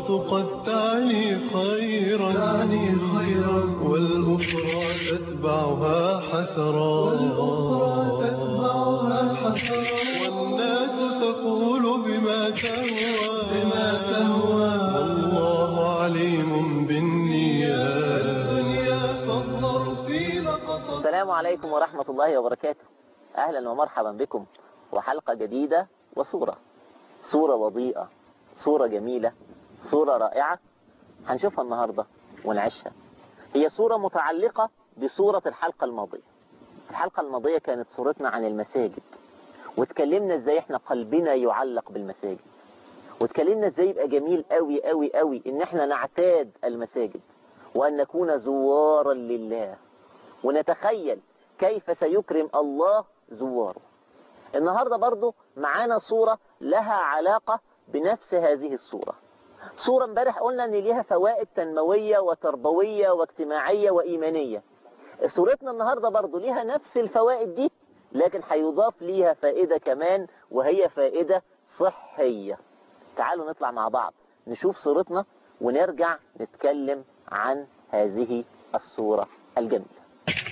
والصورة قد تعني خيرا تعني خيرا والأخرى تتبعها حسرا والأخرى تتبعها حسرا والناس تقول بما تهوى بما تهوى والله عليم بالنيات الدنيا تنظر في لقطة السلام عليكم ورحمة الله وبركاته أهلا ومرحبا بكم وحلقة جديدة وصورة صورة وضيئة صورة جميلة صورة رائعة هنشوفها النهاردة ونعيشها هي صورة متعلقة بصورة الحلقة الماضية الحلقة الماضية كانت صورتنا عن المساجد واتكلمنا ازاي احنا قلبنا يعلق بالمساجد واتكلمنا ازاي يبقى جميل قوي قوي قوي ان احنا نعتاد المساجد وان نكون زوارا لله ونتخيل كيف سيكرم الله زواره النهاردة برضو معانا صورة لها علاقة بنفس هذه الصورة صورة امبارح قلنا ان ليها فوائد تنموية وتربوية واجتماعية وإيمانية صورتنا النهاردة برضو ليها نفس الفوائد دي لكن هيضاف ليها فائدة كمان وهي فائدة صحية تعالوا نطلع مع بعض نشوف صورتنا ونرجع نتكلم عن هذه الصورة الجميلة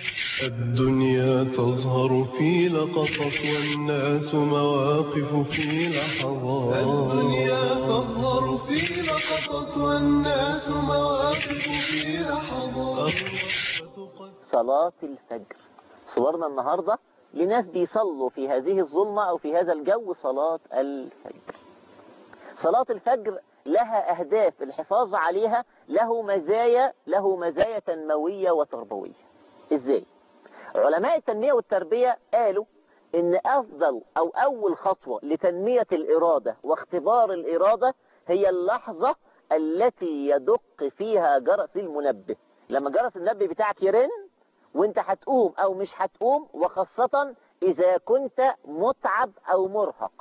الدنيا تظهر في لقطة والناس مواقف في لحظات الدنيا تظهر في لقطة والناس مواقف في لحظات صلاة الفجر صورنا النهاردة لناس بيصلوا في هذه الظلمة أو في هذا الجو صلاة الفجر صلاة الفجر لها أهداف الحفاظ عليها له مزايا له مزايا تنموية وتربوية إزاي؟ علماء التنمية والتربية قالوا إن أفضل أو أول خطوة لتنمية الإرادة واختبار الإرادة هي اللحظة التي يدق فيها جرس المنبه لما جرس المنبه بتاعك يرن وانت هتقوم او مش هتقوم وخاصة اذا كنت متعب او مرهق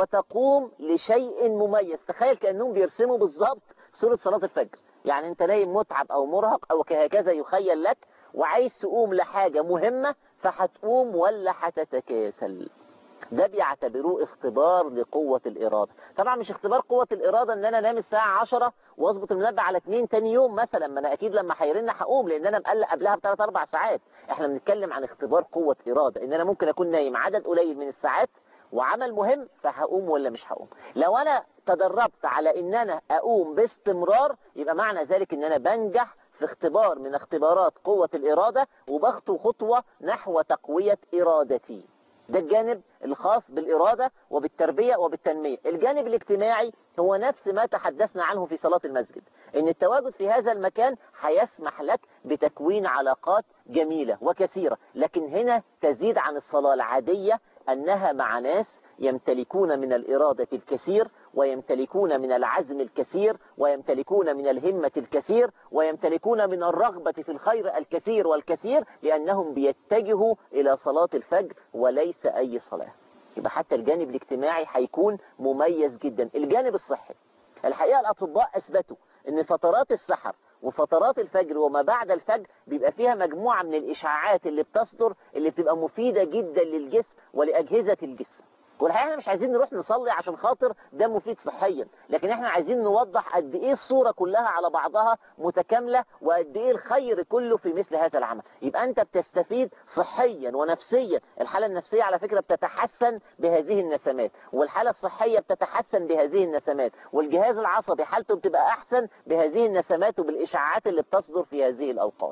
وتقوم لشيء مميز تخيل كأنهم بيرسموا بالظبط صورة صلاة الفجر يعني انت نايم متعب او مرهق او هكذا يخيل لك وعايز تقوم لحاجة مهمة فهتقوم ولا هتتكاسل ده بيعتبروه اختبار لقوة الإرادة طبعا مش اختبار قوة الإرادة ان انا انام الساعة 10 واظبط المنبه على 2 تاني يوم مثلا ما انا اكيد لما هيرن هقوم لان انا مقلق قبلها بثلاث اربع ساعات احنا بنتكلم عن اختبار قوة إرادة ان انا ممكن اكون نايم عدد قليل من الساعات وعمل مهم فهقوم ولا مش هقوم لو انا تدربت على ان انا اقوم باستمرار يبقى معنى ذلك ان انا بنجح في اختبار من اختبارات قوة الإرادة وبخطو خطوة نحو تقوية إرادتي ده الجانب الخاص بالإرادة وبالتربية وبالتنمية الجانب الاجتماعي هو نفس ما تحدثنا عنه في صلاة المسجد ان التواجد في هذا المكان هيسمح لك بتكوين علاقات جميلة وكثيرة لكن هنا تزيد عن الصلاة العادية أنها مع ناس يمتلكون من الإرادة الكثير ويمتلكون من العزم الكثير ويمتلكون من الهمة الكثير ويمتلكون من الرغبة في الخير الكثير والكثير لأنهم بيتجهوا إلى صلاة الفجر وليس أي صلاة يبقى حتى الجانب الاجتماعي هيكون مميز جدا الجانب الصحي الحقيقة الأطباء أثبتوا أن فترات السحر وفترات الفجر وما بعد الفجر بيبقى فيها مجموعة من الإشعاعات اللي بتصدر اللي بتبقى مفيدة جدا للجسم ولأجهزة الجسم والحقيقة احنا مش عايزين نروح نصلي عشان خاطر ده مفيد صحيا لكن احنا عايزين نوضح قد ايه الصورة كلها على بعضها متكاملة وقد ايه الخير كله في مثل هذا العمل يبقى انت بتستفيد صحيا ونفسيا الحالة النفسية على فكرة بتتحسن بهذه النسمات والحالة الصحية بتتحسن بهذه النسمات والجهاز العصبي حالته بتبقى احسن بهذه النسمات وبالاشعاعات اللي بتصدر في هذه الاوقات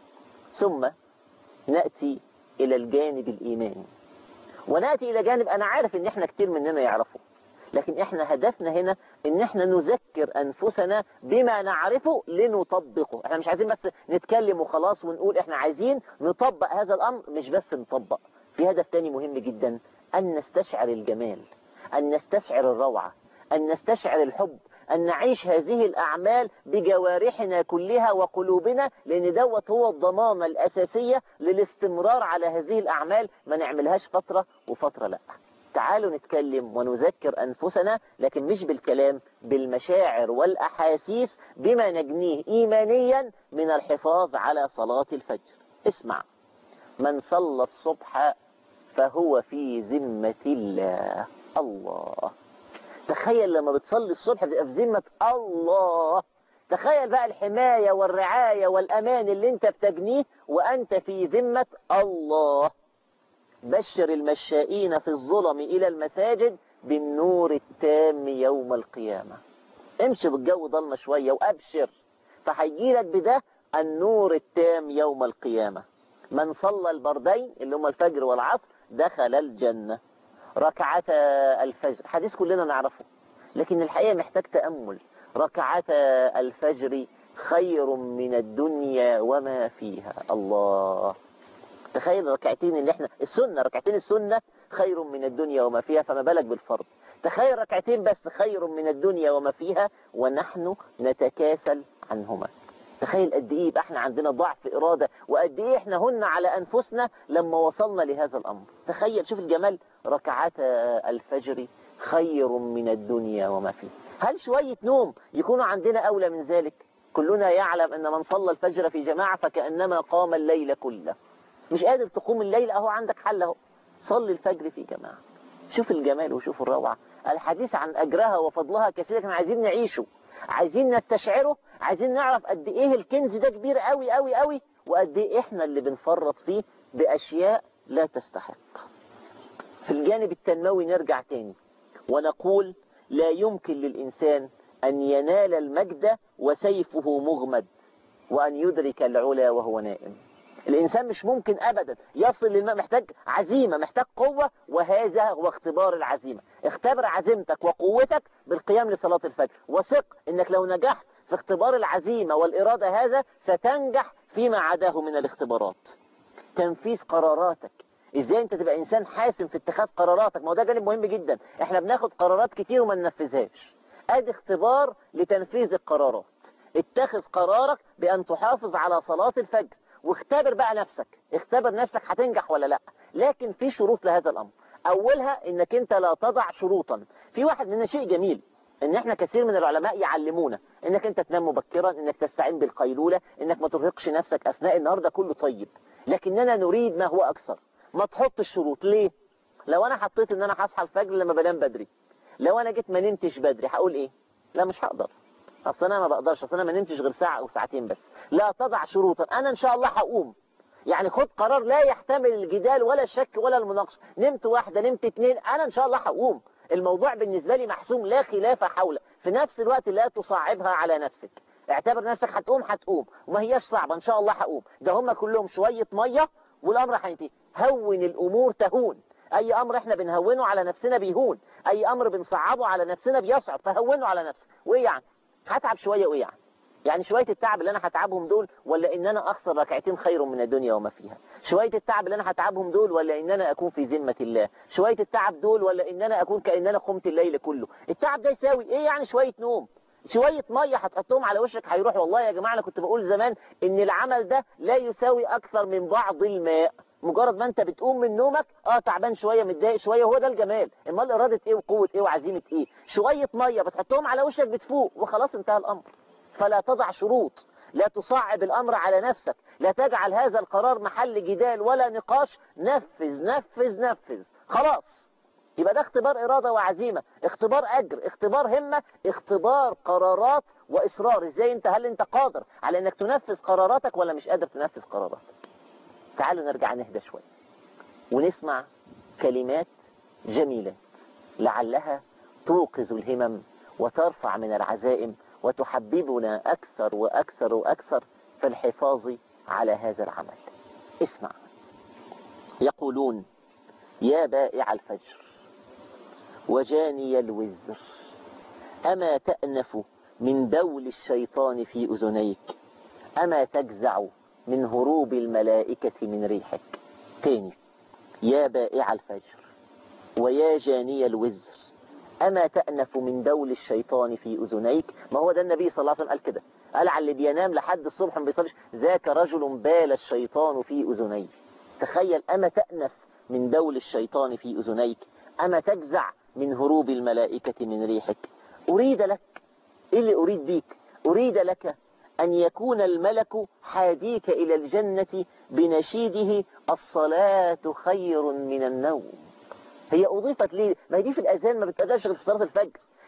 ثم نأتي الى الجانب الايماني ونأتي إلى جانب أنا عارف إن إحنا كتير مننا يعرفه لكن إحنا هدفنا هنا إن إحنا نذكر أنفسنا بما نعرفه لنطبقه إحنا مش عايزين بس نتكلم وخلاص ونقول إحنا عايزين نطبق هذا الأمر مش بس نطبق في هدف تاني مهم جدا أن نستشعر الجمال أن نستشعر الروعة أن نستشعر الحب أن نعيش هذه الأعمال بجوارحنا كلها وقلوبنا لأن دوت هو الضمانة الأساسية للاستمرار على هذه الأعمال ما نعملهاش فترة وفترة لأ تعالوا نتكلم ونذكر أنفسنا لكن مش بالكلام بالمشاعر والأحاسيس بما نجنيه إيمانيا من الحفاظ على صلاة الفجر اسمع من صلى الصبح فهو في ذمة الله الله تخيل لما بتصلي الصبح بتبقى في ذمة الله تخيل بقى الحماية والرعاية والأمان اللي انت بتجنيه وأنت في ذمة الله بشر المشائين في الظلم إلى المساجد بالنور التام يوم القيامة امشي بالجو ضلمة شوية وأبشر فهيجيلك بده النور التام يوم القيامة من صلى البردين اللي هم الفجر والعصر دخل الجنة ركعتا الفجر حديث كلنا نعرفه لكن الحقيقة محتاج تأمل ركعتا الفجر خير من الدنيا وما فيها الله تخيل ركعتين اللي احنا السنة ركعتين السنة خير من الدنيا وما فيها فما بالك بالفرض تخيل ركعتين بس خير من الدنيا وما فيها ونحن نتكاسل عنهما تخيل قد ايه يبقى احنا عندنا ضعف إرادة وقد ايه احنا هن على أنفسنا لما وصلنا لهذا الأمر تخيل شوف الجمال ركعات الفجر خير من الدنيا وما فيها هل شوية نوم يكونوا عندنا أولى من ذلك كلنا يعلم أن من صلى الفجر في جماعة فكأنما قام الليل كله مش قادر تقوم الليل أهو عندك حل أهو صلي الفجر في جماعة شوف الجمال وشوف الروعة الحديث عن أجرها وفضلها كثيرا احنا عايزين نعيشه عايزين نستشعره عايزين نعرف قد ايه الكنز ده كبير قوي قوي قوي وقد ايه احنا اللي بنفرط فيه بأشياء لا تستحق في الجانب التنموي نرجع تاني ونقول لا يمكن للإنسان أن ينال المجد وسيفه مغمد وأن يدرك العلا وهو نائم الإنسان مش ممكن أبدا يصل للماء محتاج عزيمة محتاج قوة وهذا هو اختبار العزيمة اختبر عزيمتك وقوتك بالقيام لصلاة الفجر وثق انك لو نجحت في اختبار العزيمة والإرادة هذا ستنجح فيما عداه من الاختبارات تنفيذ قراراتك ازاي انت تبقى انسان حاسم في اتخاذ قراراتك ما هو ده جانب مهم جدا احنا بناخد قرارات كتير وما ننفذهاش ادي اختبار لتنفيذ القرارات اتخذ قرارك بان تحافظ على صلاة الفجر واختبر بقى نفسك اختبر نفسك هتنجح ولا لا لكن في شروط لهذا الامر اولها انك انت لا تضع شروطا في واحد من شيء جميل ان احنا كثير من العلماء يعلمونا انك انت تنام مبكرا انك تستعين بالقيلولة انك ما ترهقش نفسك اثناء النهار ده كله طيب لكننا نريد ما هو اكثر ما تحط الشروط ليه لو انا حطيت ان انا هصحى الفجر لما بنام بدري لو انا جيت ما نمتش بدري هقول ايه لا مش هقدر اصل انا ما بقدرش اصل انا ما نمتش غير ساعة او ساعتين بس لا تضع شروطا انا ان شاء الله هقوم يعني خد قرار لا يحتمل الجدال ولا الشك ولا المناقشة نمت واحدة نمت اتنين انا ان شاء الله هقوم الموضوع بالنسبة لي محسوم لا خلاف حوله في نفس الوقت لا تصعبها على نفسك اعتبر نفسك هتقوم هتقوم وما هياش صعبة ان شاء الله هقوم ده هم كلهم شوية مية والامر هينتهي هون الامور تهون اي امر احنا بنهونه على نفسنا بيهون اي امر بنصعبه على نفسنا بيصعب فهونه على نفسك وايه يعني هتعب شوية وايه يعني يعني شوية التعب اللي انا هتعبهم دول ولا ان انا اخسر ركعتين خير من الدنيا وما فيها شوية التعب اللي انا هتعبهم دول ولا ان انا اكون في ذمة الله شوية التعب دول ولا ان انا اكون كأن انا قمت الليل كله التعب ده يساوي ايه يعني شوية نوم شوية مية هتحطهم على وشك هيروح والله يا جماعة انا كنت بقول زمان ان العمل ده لا يساوي اكثر من بعض الماء مجرد ما انت بتقوم من نومك اه تعبان شوية متضايق شوية هو ده الجمال امال ارادة ايه وقوة ايه وعزيمة ايه شوية مية بتحطهم على وشك بتفوق وخلاص انتهى الامر فلا تضع شروط لا تصعب الامر على نفسك لا تجعل هذا القرار محل جدال ولا نقاش نفذ نفذ نفذ خلاص يبقى ده اختبار إرادة وعزيمة اختبار أجر اختبار همة اختبار قرارات وإصرار ازاي انت هل انت قادر على انك تنفذ قراراتك ولا مش قادر تنفذ قراراتك تعالوا نرجع نهدى شوي ونسمع كلمات جميلة لعلها توقظ الهمم وترفع من العزائم وتحببنا أكثر وأكثر وأكثر في الحفاظ على هذا العمل اسمع يقولون يا بائع الفجر وجاني الوزر أما تأنف من بول الشيطان في أذنيك أما تجزع من هروب الملائكة من ريحك تاني يا بائع الفجر ويا جاني الوزر أما تأنف من بول الشيطان في أذنيك ما هو ده النبي صلى الله عليه وسلم قال كده قال على اللي بينام لحد الصبح ما بيصليش ذاك رجل بال الشيطان في أذنيه تخيل أما تأنف من بول الشيطان في أذنيك أما تجزع من هروب الملائكة من ريحك أريد لك إيه اللي أريد بيك أريد لك أن يكون الملك حاديك إلى الجنة بنشيده الصلاة خير من النوم هي أضيفت ليه ما هي دي في الأذان ما بتأداش غير في صلاة الفجر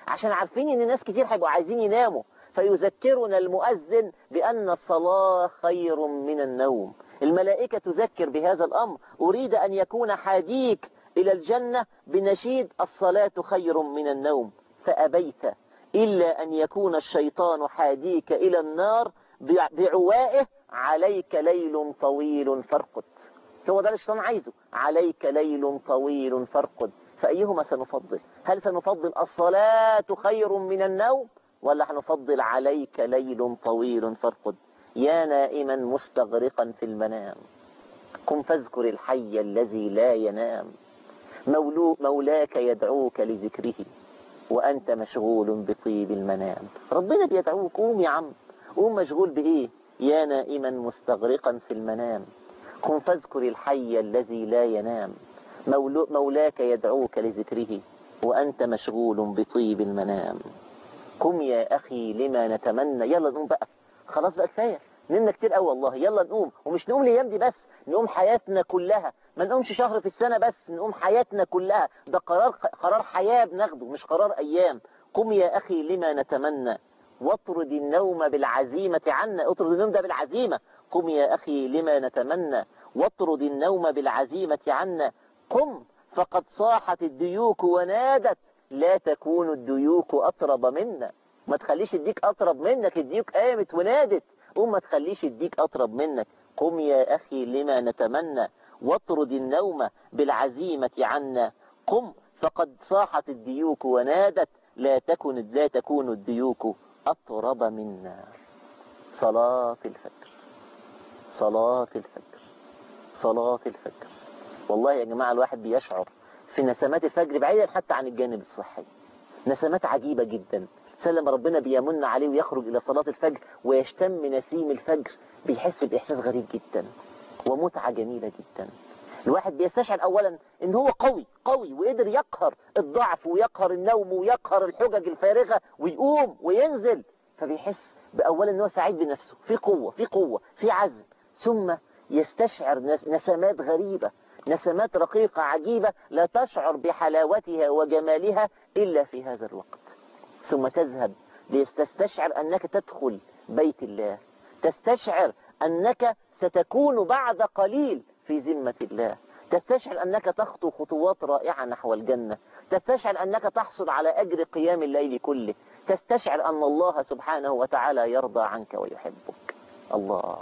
عشان عارفين ان ناس كتير هيبقوا عايزين يناموا فيذكرنا المؤذن بأن الصلاة خير من النوم الملائكة تذكر بهذا الأمر أريد أن يكون حاديك إلى الجنة بنشيد الصلاة خير من النوم فأبيت إلا أن يكون الشيطان حاديك إلى النار بعوائه عليك ليل طويل فارقد هو ده الشيطان عايزه عليك ليل طويل فارقد فأيهما سنفضل هل سنفضل الصلاة خير من النوم ولا هنفضل عليك ليل طويل فارقد يا نائما مستغرقا في المنام قم فاذكر الحي الذي لا ينام مولو مولاك يدعوك لذكره وأنت مشغول بطيب المنام ربنا بيدعوك قوم يا عم قوم مشغول بإيه يا نائما مستغرقا في المنام قم فاذكر الحي الذي لا ينام مولو مولاك يدعوك لذكره وأنت مشغول بطيب المنام قم يا أخي لما نتمنى يلا نقوم بقى خلاص بقى كفاية نمنا كتير قوي والله يلا نقوم ومش نقوم الايام دي بس نقوم حياتنا كلها ما نقومش شهر في السنة بس نقوم حياتنا كلها ده قرار قرار حياة بناخده مش قرار أيام قم يا أخي لما نتمنى واطرد النوم بالعزيمة عنا اطرد النوم ده بالعزيمة قم يا أخي لما نتمنى واطرد النوم بالعزيمة عنا قم فقد صاحت الديوك ونادت لا تكون الديوك أطرب منا ما تخليش الديك أطرب منك الديوك قامت ونادت قم ما تخليش الديك أطرب منك قم يا أخي لما نتمنى واطرد النوم بالعزيمة عنا قم فقد صاحت الديوك ونادت لا تكن لا تكون الديوك أطرب منا صلاة الفجر صلاة الفجر صلاة الفجر والله يا جماعة الواحد بيشعر في نسمات الفجر بعيدا حتى عن الجانب الصحي نسمات عجيبة جدا سلم ربنا بيمن عليه ويخرج إلى صلاة الفجر ويشتم نسيم الفجر بيحس بإحساس غريب جدا ومتعة جميلة جدا الواحد بيستشعر أولا إن هو قوي قوي وقدر يقهر الضعف ويقهر النوم ويقهر الحجج الفارغة ويقوم وينزل فبيحس بأولا إن هو سعيد بنفسه في قوة في قوة في عزم ثم يستشعر نسمات غريبة نسمات رقيقة عجيبة لا تشعر بحلاوتها وجمالها إلا في هذا الوقت ثم تذهب لتستشعر أنك تدخل بيت الله تستشعر أنك ستكون بعد قليل في ذمة الله تستشعر أنك تخطو خطوات رائعة نحو الجنة تستشعر أنك تحصل على أجر قيام الليل كله تستشعر أن الله سبحانه وتعالى يرضى عنك ويحبك الله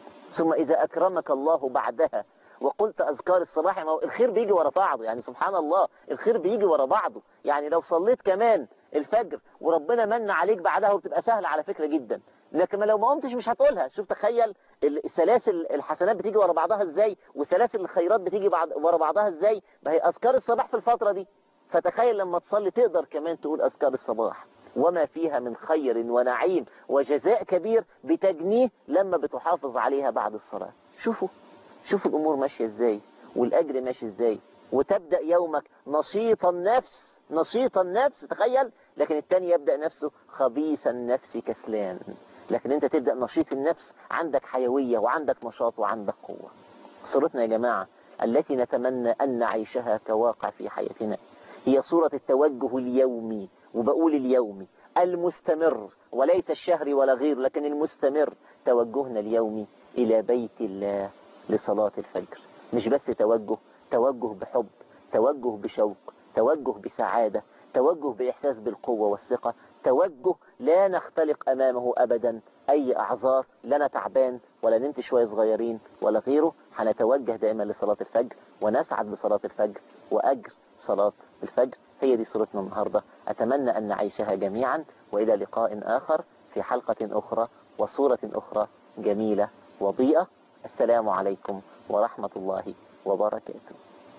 ثم إذا أكرمك الله بعدها وقلت أذكار الصباح الخير بيجي ورا بعضه يعني سبحان الله الخير بيجي ورا بعضه يعني لو صليت كمان الفجر وربنا من عليك بعدها وبتبقى سهلة على فكرة جدا لكن لو ما قمتش مش هتقولها شوف تخيل السلاسل الحسنات بتيجي ورا بعضها ازاي وسلاسل الخيرات بتيجي بعض ورا بعضها ازاي ما هي أذكار الصباح في الفترة دي فتخيل لما تصلي تقدر كمان تقول أذكار الصباح وما فيها من خير ونعيم وجزاء كبير بتجنيه لما بتحافظ عليها بعد الصلاة شوفوا شوفوا الأمور ماشية ازاي والأجر ماشي ازاي وتبدأ يومك نشيط النفس نشيط النفس تخيل لكن التاني يبدأ نفسه خبيث النفس كسلان لكن انت تبدأ نشيط النفس عندك حيوية وعندك نشاط وعندك قوة صورتنا يا جماعة التي نتمنى أن نعيشها كواقع في حياتنا هي صورة التوجه اليومي وبقول اليومي المستمر وليس الشهر ولا غير لكن المستمر توجهنا اليومي إلى بيت الله لصلاة الفجر مش بس توجه توجه بحب توجه بشوق توجه بسعادة توجه بإحساس بالقوة والثقة توجه لا نختلق أمامه أبدا أي أعذار لنا تعبان ولا نمت شوية صغيرين ولا غيره هنتوجه دائما لصلاة الفجر ونسعد بصلاة الفجر وأجر صلاة الفجر هي دي صورتنا النهاردة أتمنى أن نعيشها جميعا وإلى لقاء آخر في حلقة أخرى وصورة أخرى جميلة وضيئة السلام عليكم ورحمة الله وبركاته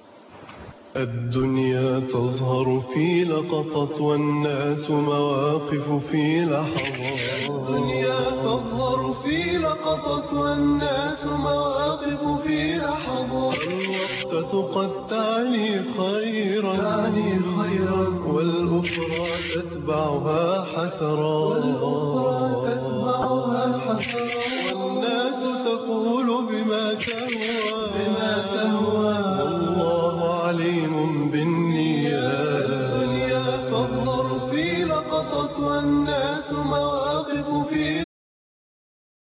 الدنيا تظهر في لقطة والناس مواقف في لحظات الدنيا تظهر في لقطة والناس مواقف في لحظات الوقتة قد تعني خيرا تعني خيرا والأخرى تتبعها حسرات والأخرى تتبعها حسرات والناس تقول بما تهوى بما تهوى والله عليم بالنيات الدنيا تظهر في في لقطة والناس